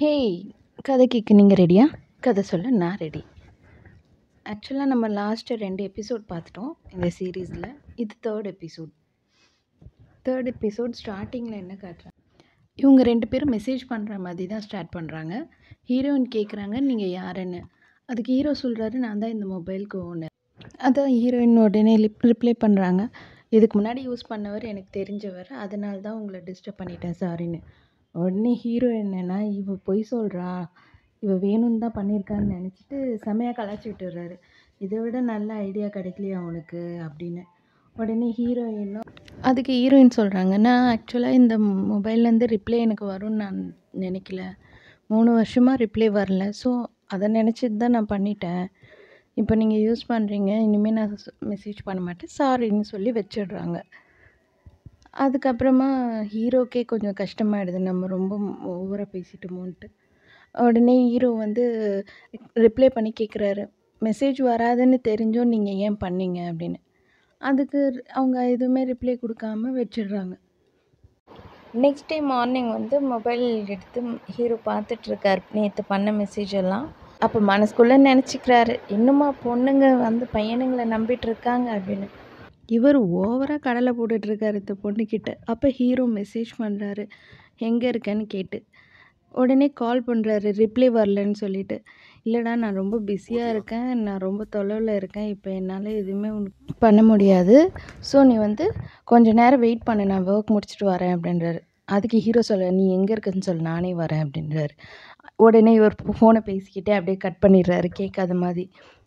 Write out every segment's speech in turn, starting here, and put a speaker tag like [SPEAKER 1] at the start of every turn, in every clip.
[SPEAKER 1] hey கதை கேட்க நீங்கள் ரெடியா கதை சொல்ல நான் ரெடி ஆக்சுவலாக நம்ம லாஸ்ட்டு ரெண்டு எபிசோட் பார்த்துட்டோம் இந்த சீரீஸில் இது தேர்ட் எபிசோட் தேர்ட் எபிசோட் ஸ்டார்டிங்கில் என்ன காட்டுறாங்க இவங்க ரெண்டு பேரும் மெசேஜ் பண்ணுற மாதிரி தான் ஸ்டார்ட் பண்ணுறாங்க ஹீரோயின் கேட்குறாங்க நீங்கள் யாருன்னு அதுக்கு ஹீரோ சொல்கிறாரு நான் தான் இந்த மொபைலுக்கு ஓனர் அதான் ஹீரோயின் உடனே லிப் ரிப்ளை பண்ணுறாங்க இதுக்கு முன்னாடி யூஸ் பண்ணவர் எனக்கு தெரிஞ்சவர் அதனால தான் உங்களை டிஸ்டர்ப் பண்ணிட்டேன் சாரின்னு உடனே ஹீரோ என்னன்னா இவ பொய் சொல்கிறா இவ வேணும்னு தான் பண்ணியிருக்கான்னு நினச்சிட்டு செமையாக கலாச்சி விட்டுறாரு இதை விட நல்ல ஐடியா கிடைக்கலையா உனக்கு அப்படின்னு உடனே ஹீரோயினும் அதுக்கு ஹீரோயின் சொல்கிறாங்க நான் ஆக்சுவலாக இந்த மொபைல்லேருந்து ரிப்ளை எனக்கு வரும்னு நான் நினைக்கல மூணு வருஷமாக ரிப்ளை வரல ஸோ அதை நினச்சிட்டு தான் நான் பண்ணிட்டேன் இப்போ நீங்கள் யூஸ் பண்ணுறீங்க இனிமேல் நான் மெசேஜ் பண்ண மாட்டேன் சாரின்னு சொல்லி வச்சிடுறாங்க அதுக்கப்புறமா ஹீரோக்கே கொஞ்சம் கஷ்டமாயிடுது நம்ம ரொம்ப ஓவராக பேசிட்டோமோன்ட்டு உடனே ஹீரோ வந்து ரிப்ளை பண்ணி கேட்குறாரு மெசேஜ் வராதுன்னு தெரிஞ்சும் நீங்கள் ஏன் பண்ணீங்க அப்படின்னு அதுக்கு அவங்க எதுவுமே ரிப்ளை கொடுக்காம வச்சிடுறாங்க நெக்ஸ்ட் டே மார்னிங் வந்து மொபைல் எடுத்து ஹீரோ பார்த்துட்ருக்கார் நேற்று பண்ண மெசேஜ் எல்லாம் அப்போ மனசுக்குள்ளே நினச்சிக்கிறாரு இன்னுமா பொண்ணுங்க வந்து பையனுங்களை நம்பிட்டு இருக்காங்க அப்படின்னு இவர் ஓவராக கடலை போட்டுட்ருக்காரு இந்த பொண்ணுக்கிட்ட அப்போ ஹீரோ மெசேஜ் பண்ணுறாரு எங்கே இருக்கேன்னு கேட்டு உடனே கால் பண்ணுறாரு ரிப்ளை வரலன்னு சொல்லிட்டு இல்லைடா நான் ரொம்ப பிஸியாக இருக்கேன் நான் ரொம்ப தொலைவில் இருக்கேன் இப்போ என்னால் எதுவுமே உனக்கு பண்ண முடியாது ஸோ நீ வந்து கொஞ்ச நேரம் வெயிட் பண்ணு நான் ஒர்க் முடிச்சுட்டு வரேன் அப்படின்றாரு அதுக்கு ஹீரோ சொல்ல நீ எங்கே இருக்குன்னு சொல்லு நானே வரேன் அப்படின்றாரு உடனே இவர் ஃபோனை பேசிக்கிட்டே அப்படியே கட் பண்ணிடுறாரு கேட்காத மாதிரி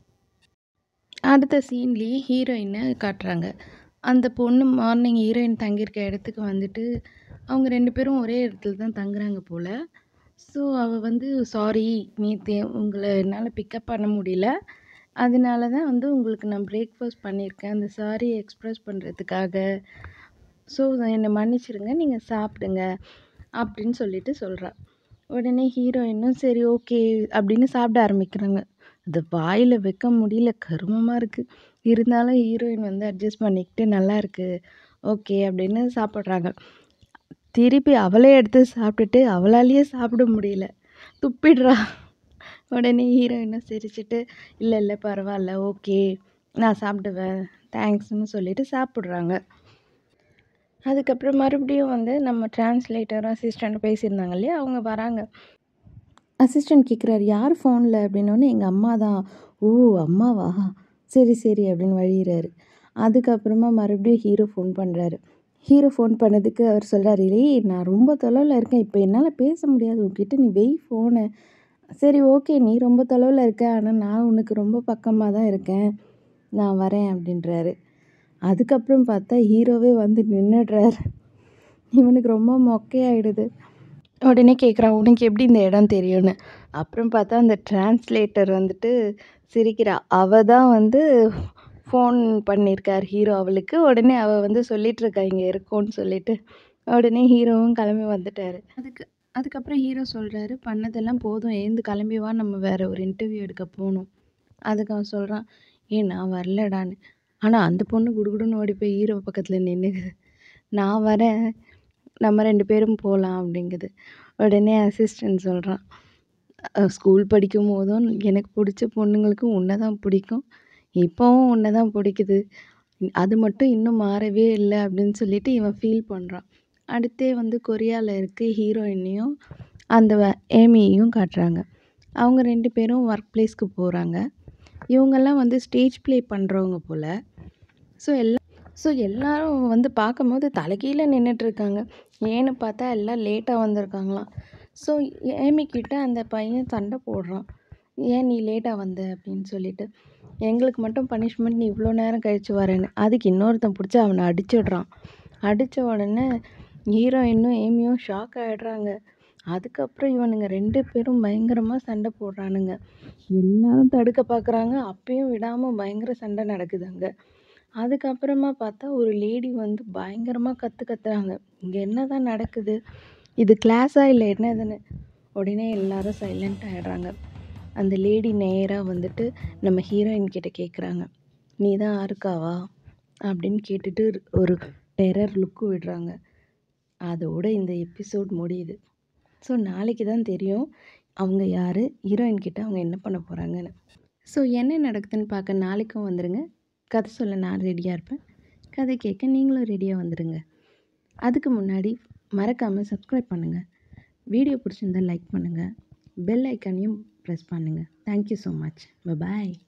[SPEAKER 1] அடுத்த சீன்லேயே ஹீரோயினை காட்டுறாங்க அந்த பொண்ணு மார்னிங் ஹீரோயின் தங்கியிருக்க இடத்துக்கு வந்துட்டு அவங்க ரெண்டு பேரும் ஒரே இடத்துல தான் தங்குறாங்க போல் ஸோ அவள் வந்து சாரி நேற்று உங்களை என்னால் பிக்கப் பண்ண முடியல அதனால தான் வந்து உங்களுக்கு நான் பிரேக்ஃபாஸ்ட் பண்ணியிருக்கேன் அந்த சாரி எக்ஸ்ப்ரெஸ் பண்ணுறதுக்காக ஸோ என்னை மன்னிச்சிடுங்க நீங்கள் சாப்பிடுங்க அப்படின்னு சொல்லிட்டு சொல்கிறா உடனே ஹீரோயினும் சரி ஓகே அப்படின்னு சாப்பிட ஆரம்பிக்கிறாங்க அது வாயில் வைக்க முடியல கருமமாக இருக்குது இருந்தாலும் ஹீரோயின் வந்து அட்ஜஸ்ட் பண்ணிக்கிட்டு நல்லா இருக்குது ஓகே அப்படின்னு சாப்பிட்றாங்க திருப்பி அவளே எடுத்து சாப்பிட்டுட்டு அவளாலேயே சாப்பிட முடியல துப்பிடுறா உடனே ஹீரோயினும் சிரிச்சிட்டு இல்லை இல்லை பரவாயில்ல ஓகே நான் சாப்பிடுவேன் தேங்க்ஸ்னு சொல்லிட்டு சாப்பிட்றாங்க அதுக்கப்புறம் மறுபடியும் வந்து நம்ம டிரான்ஸ்லேட்டரும் அசிஸ்டண்ட் பேசியிருந்தாங்க இல்லையா அவங்க வராங்க அசிஸ்டண்ட் கேட்குறாரு யார் ஃபோனில் அப்படின்னோடனே எங்கள் அம்மா தான் ஓ அம்மாவா சரி சரி அப்படின்னு வழியிறாரு அதுக்கப்புறமா மறுபடியும் ஹீரோ ஃபோன் பண்ணுறாரு ஹீரோ ஃபோன் பண்ணதுக்கு அவர் சொல்கிறாரு ஏய் நான் ரொம்ப தொலைவில் இருக்கேன் இப்போ என்னால் பேச முடியாது உங்ககிட்ட நீ வெய் ஃபோனை சரி ஓகே நீ ரொம்ப தொலைவில் இருக்க ஆனால் நான் உனக்கு ரொம்ப பக்கமாக தான் இருக்கேன் நான் வரேன் அப்படின்றாரு அதுக்கப்புறம் பார்த்தா ஹீரோவே வந்து நின்றுடுறாரு இவனுக்கு ரொம்ப மொக்கையாயிடுது உடனே கேட்குறான் உனக்கு எப்படி இந்த இடம் தெரியும்னு அப்புறம் பார்த்தா அந்த டிரான்ஸ்லேட்டர் வந்துட்டு சிரிக்கிறா அவ தான் வந்து ஃபோன் பண்ணியிருக்கார் ஹீரோ அவளுக்கு உடனே அவள் வந்து சொல்லிகிட்ருக்கா இங்கே இருக்கோன்னு சொல்லிட்டு உடனே ஹீரோவும் கிளம்பி வந்துட்டார் அதுக்கு அதுக்கப்புறம் ஹீரோ சொல்கிறாரு பண்ணதெல்லாம் போதும் எழுந்து கிளம்பி வா நம்ம வேறு ஒரு இன்டர்வியூ எடுக்க போகணும் அதுக்கு அவன் சொல்கிறான் ஏன் நான் வரலடான்னு ஆனால் அந்த பொண்ணு குடுகுடுன்னு ஓடி போய் ஹீரோ பக்கத்தில் நின்றுக்குது நான் வரேன் நம்ம ரெண்டு பேரும் போகலாம் அப்படிங்குது உடனே அசிஸ்டன்ட் சொல்கிறான் ஸ்கூல் படிக்கும் போதும் எனக்கு பிடிச்ச பொண்ணுங்களுக்கு உன்னை தான் பிடிக்கும் இப்போவும் உன்னை தான் பிடிக்குது அது மட்டும் இன்னும் மாறவே இல்லை அப்படின்னு சொல்லிட்டு இவன் ஃபீல் பண்ணுறான் அடுத்தே வந்து கொரியாவில் இருக்க ஹீரோயினையும் அந்த ஏமியையும் காட்டுறாங்க அவங்க ரெண்டு பேரும் ஒர்க் பிளேஸ்க்கு போகிறாங்க இவங்கெல்லாம் வந்து ஸ்டேஜ் ப்ளே பண்ணுறவங்க போல் ஸோ எல்லாம் ஸோ எல்லோரும் வந்து பார்க்கும்போது தலைகீழ நின்றுட்டுருக்காங்க ஏன்னு பார்த்தா எல்லாம் லேட்டாக வந்திருக்காங்களாம் ஸோ ஏமிக்கிட்ட அந்த பையன் சண்டை போடுறான் ஏன் நீ லேட்டாக வந்த அப்படின்னு சொல்லிட்டு எங்களுக்கு மட்டும் பனிஷ்மெண்ட் நீ இவ்வளோ நேரம் கழித்து வரேன்னு அதுக்கு இன்னொருத்தன் பிடிச்சி அவனை அடிச்சிடுறான் அடித்த உடனே ஹீரோயினும் ஏமியும் ஷாக் ஆகிடுறாங்க அதுக்கப்புறம் இவனுங்க ரெண்டு பேரும் பயங்கரமாக சண்டை போடுறானுங்க எல்லாரும் தடுக்க பார்க்குறாங்க அப்பயும் விடாமல் பயங்கர சண்டை நடக்குது அங்கே அதுக்கப்புறமா பார்த்தா ஒரு லேடி வந்து பயங்கரமாக கற்று கத்துறாங்க இங்கே என்ன தான் நடக்குது இது கிளாஸா இல்லை என்னதுன்னு உடனே எல்லாரும் சைலண்ட் ஆகிடுறாங்க அந்த லேடி நேராக வந்துட்டு நம்ம ஹீரோயின் கிட்ட கேட்குறாங்க நீ தான் ஆருக்காவா அப்படின்னு கேட்டுட்டு ஒரு டெரர் லுக்கு விடுறாங்க அதோட இந்த எபிசோட் முடியுது ஸோ நாளைக்கு தான் தெரியும் அவங்க யார் ஹீரோயின் கிட்ட அவங்க என்ன பண்ண போகிறாங்கன்னு ஸோ என்ன நடக்குதுன்னு பார்க்க நாளைக்கும் வந்துடுங்க கதை சொல்ல நான் ரெடியாக இருப்பேன் கதை கேட்க நீங்களும் ரெடியாக வந்துடுங்க அதுக்கு முன்னாடி மறக்காமல் சப்ஸ்கிரைப் பண்ணுங்கள் வீடியோ பிடிச்சிருந்தா லைக் பண்ணுங்கள் பெல் ஐக்கானையும் ப்ரெஸ் பண்ணுங்கள் தேங்க்யூ ஸோ மச் பாய்